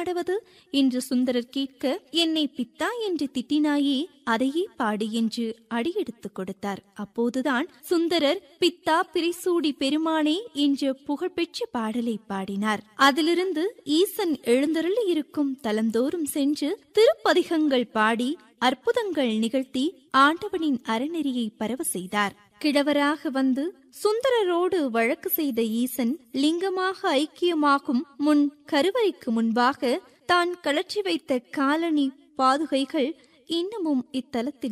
பாடுவது என்று சுந்தரர் கேட்க என்னை பித்தா என்று திட்டினாயே அதையே பாடு என்று அடியெடுத்துக் கொடுத்தார் அப்போதுதான் சுந்தரர் பித்தா பிரிசூடி பெருமானே என்ற புகழ்பெற்ற பாடலை பாடினார் அதிலிருந்து ஈசன் எழுந்தருளி இருக்கும் தலந்தோறும் சென்று திருப்பதிகங்கள் பாடி அற்புதங்கள் நிகழ்த்தி ஆண்டவனின் அறநெறியை பரவ செய்தார் கிழவராக வந்து சுந்தரரோடு வழக்கு செய்த ஈசன் லிங்கமாக ஐக்கியமாகும் முன் கருவறைக்கு முன்பாக தான் கழற்றி வைத்த காலனி பாதுகைகள் இன்னமும் இத்தலத்தில்